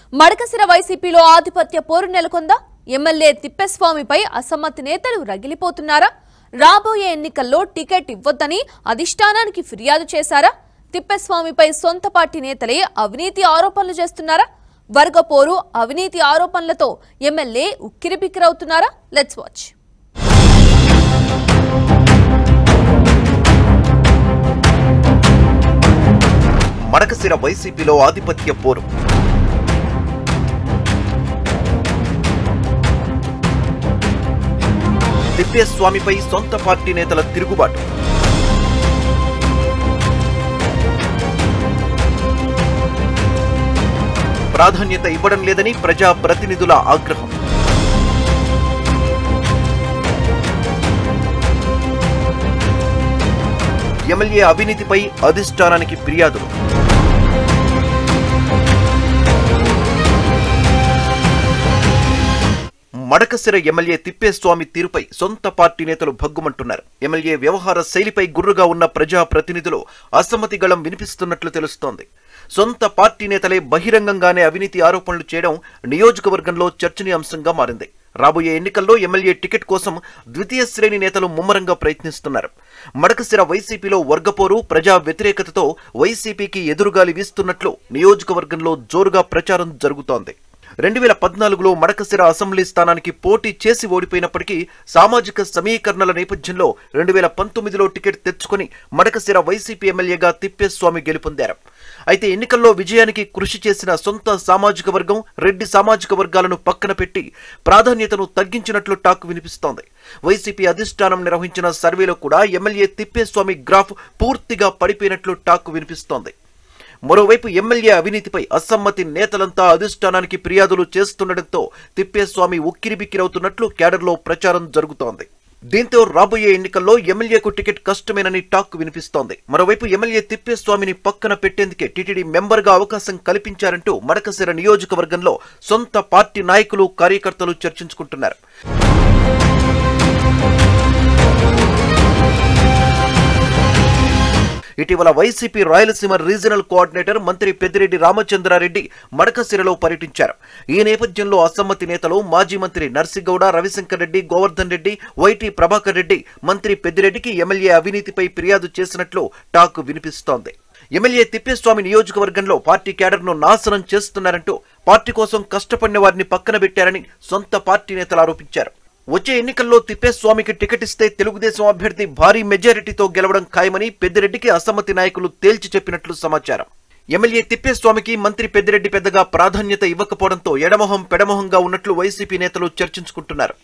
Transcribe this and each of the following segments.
మడకసిర వైసీపీలో ఆధిపత్య పోరు నెలకొందా ఎమ్మెల్యే తిప్పేస్వామిపై అసమ్మతి నేతలు రగిలిపోతున్నారా రాబోయే ఎన్నికల్లో టికెట్ ఇవ్వొద్దని అధిష్టానానికి ఫిర్యాదు చేశారా తిప్పేస్వామిపై సొంత పార్టీ నేతలే అవినీతి ఆరోపణలు చేస్తున్నారా వర్గ పోరు అవినీతి ఆరోపణలతో ఎమ్మెల్యే ఉక్కిరిబిక్కిరవుతున్నారా లెట్స్ వాచ్ మడకసిర వైసీపీలో ఆధిపత్య పోరు తిప్పేస్వామిపై సొంత పార్టీ నేతల తిరుగుబాటు ప్రాధాన్యత ఇవ్వడం లేదని ప్రజా ప్రతినిధుల ఆగ్రహం ఎమ్మెల్యే అవినీతిపై అధిష్టానానికి ఫిర్యాదులు మడకసిర ఎమ్మెల్యే తిప్పేస్వామి తీరుపై సొంత పార్టీ నేతలు భగ్గుమంటున్నారు ఎమ్మెల్యే వ్యవహార శైలిపై గుర్రుగా ఉన్న ప్రజా ప్రతినిధులు అసమ్మతి గళం వినిపిస్తున్నట్లు తెలుస్తోంది సొంత పార్టీ నేతలే బహిరంగంగానే అవినీతి ఆరోపణలు చేయడం నియోజకవర్గంలో చర్చనీయాంశంగా మారింది రాబోయే ఎన్నికల్లో ఎమ్మెల్యే టికెట్ కోసం ద్వితీయ శ్రేణి నేతలు ముమ్మరంగా ప్రయత్నిస్తున్నారు మడకసిర వైసీపీలో వర్గపోరు ప్రజా వ్యతిరేకతతో వైసీపీకి ఎదురుగాలి వీస్తున్నట్లు నియోజకవర్గంలో జోరుగా ప్రచారం జరుగుతోంది రెండు వేల పద్నాలుగులో మడకసిర అసెంబ్లీ స్థానానికి పోటీ చేసి ఓడిపోయినప్పటికీ సామాజిక సమీకరణల నేపథ్యంలో రెండు వేల పంతొమ్మిదిలో టికెట్ తెచ్చుకుని మడకసిర వైసీపీ ఎమ్మెల్యేగా తిప్పేస్వామి గెలుపొందారు అయితే ఎన్నికల్లో విజయానికి కృషి చేసిన సొంత సామాజిక వర్గం రెడ్డి సామాజిక వర్గాలను పక్కన పెట్టి ప్రాధాన్యతను తగ్గించినట్లు టాక్ వినిపిస్తోంది వైసీపీ అధిష్టానం నిర్వహించిన సర్వేలో కూడా ఎమ్మెల్యే తిప్పేస్వామి గ్రాఫ్ పూర్తిగా పడిపోయినట్లు టాక్ వినిపిస్తోంది మరోవైపు ఎమ్మెల్యే అవినీతిపై అసమ్మతి నేతలంతా అధిష్టానానికి ఫిర్యాదులు చేస్తుండటంతో తిప్పేస్వామి ఉక్కిరిబిక్కిరవుతున్నట్లు క్యాడర్లో ప్రచారం జరుగుతోంది దీంతో రాబోయే ఎన్నికల్లో ఎమ్మెల్యేకు టికెట్ కష్టమేనని టాక్ వినిపిస్తోంది మరోవైపు ఎమ్మెల్యే తిప్పేస్వామిని పక్కన పెట్టేందుకే టీటీడీ మెంబర్గా అవకాశం కల్పించారంటూ మడకసిర నియోజకవర్గంలో సొంత పార్టీ నాయకులు కార్యకర్తలు చర్చించుకుంటున్నారు ఇటీవల వైసీపీ రాయలసీమ రీజనల్ కోఆర్డినేటర్ మంత్రి పెద్దిరెడ్డి రామచంద్రారెడ్డి మడకసిరలో పర్యటించారు ఈ నేపథ్యంలో అసమ్మతి నేతలు మాజీ మంత్రి నర్సిగౌడ రవిశంకర్ రెడ్డి గోవర్ధన్ రెడ్డి వైటీ ప్రభాకర్ రెడ్డి మంత్రి పెద్దిరెడ్డికి ఎమ్మెల్యే అవినీతిపై ఫిర్యాదు చేసినట్లు టాక్ వినిపిస్తోంది ఎమ్మెల్యే తిప్పేస్వామి నియోజకవర్గంలో పార్టీ క్యాడర్ను నాశనం చేస్తున్నారంటూ పార్టీ కోసం కష్టపడిన వారిని పక్కన పెట్టారని సొంత పార్టీ నేతలు ఆరోపించారు వచ్చే ఎన్నికల్లో తిప్పేస్వామికి టికెట్ ఇస్తే తెలుగుదేశం అభ్యర్థి భారీ మెజారిటీతో గెలవడం ఖాయమని పెద్దిరెడ్డికి అసమ్మతి నాయకులు తేల్చి చెప్పినట్లు సమాచారం ఎమ్మెల్యే తిప్పేస్వామికి మంత్రి పెద్దిరెడ్డి పెద్దగా ప్రాధాన్యత ఇవ్వకపోవడంతో ఎడమొహం పెడమొహంగా ఉన్నట్లు వైసీపీ నేతలు చర్చించుకుంటున్నారు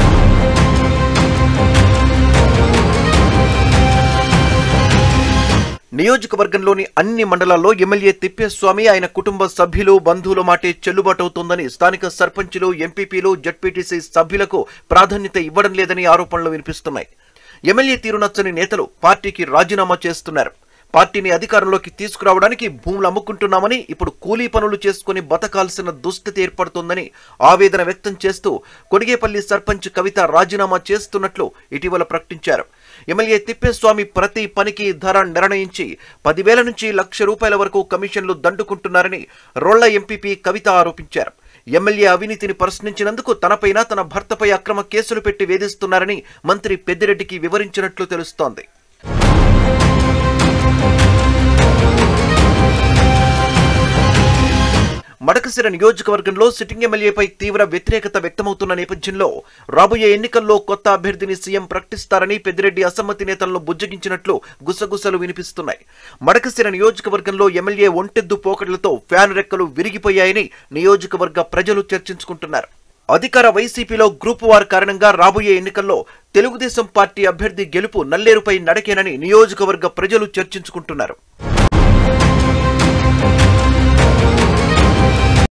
నియోజకవర్గంలోని అన్ని మండలాల్లో ఎమ్మెల్యే తిప్పేస్వామి ఆయన కుటుంబ సభ్యులు బంధువుల మాటే చెల్లుబాటు అవుతోందని స్థానిక సర్పంచులు ఎంపీపీలు జడ్పీటీసీ సభ్యులకు ప్రాధాన్యత ఇవ్వడం లేదని ఆరోపణలు వినిపిస్తున్నాయి ఎమ్మెల్యే తీరు నచ్చని నేతలు పార్టీకి రాజీనామా చేస్తున్నారు పార్టీని అధికారంలోకి తీసుకురావడానికి భూములు అమ్ముకుంటున్నామని ఇప్పుడు కూలీ పనులు చేసుకుని బతకాల్సిన దుస్థితి ఏర్పడుతోందని ఆవేదన వ్యక్తం చేస్తూ కొడిగేపల్లి సర్పంచ్ కవిత రాజీనామా చేస్తున్నట్లు ఇటీవల ప్రకటించారు ఎమ్మెల్యే తిప్పేస్వామి ప్రతి పనికి ధర నిర్ణయించి పదివేల నుంచి లక్ష రూపాయల వరకు కమిషన్లు దండుకుంటున్నారని రోళ్ల ఎంపీపీ కవిత ఆరోపించారు ఎమ్మెల్యే అవినీతిని ప్రశ్నించినందుకు తనపైన తన భర్తపై అక్రమ కేసులు పెట్టి వేధిస్తున్నారని మంత్రి పెద్దిరెడ్డికి వివరించినట్లు తెలుస్తోంది మడకసిర నియోజకవర్గంలో సిట్టింగ్ ఎమ్మెల్యేపై తీవ్ర వ్యతిరేకత వ్యక్తమవుతున్న నేపథ్యంలో రాబోయే ఎన్నికల్లో కొత్త అభ్యర్థిని సీఎం ప్రకటిస్తారని పెద్దిరెడ్డి అసమ్మతి నేతలను బుజ్జగించినట్లు గుసగుసలు వినిపిస్తున్నాయి మడకసిర నియోజకవర్గంలో ఎమ్మెల్యే ఒంటెద్దు పోకడలతో ఫ్యాన్ రెక్కలు విరిగిపోయాయని నియోజకవర్గ ప్రజలు చర్చించుకుంటున్నారు అధికార వైసీపీలో గ్రూప్ వార్ కారణంగా రాబోయే ఎన్నికల్లో తెలుగుదేశం పార్టీ అభ్యర్థి గెలుపు నల్లేరుపై నడకేనని నియోజకవర్గ ప్రజలు చర్చించుకుంటున్నారు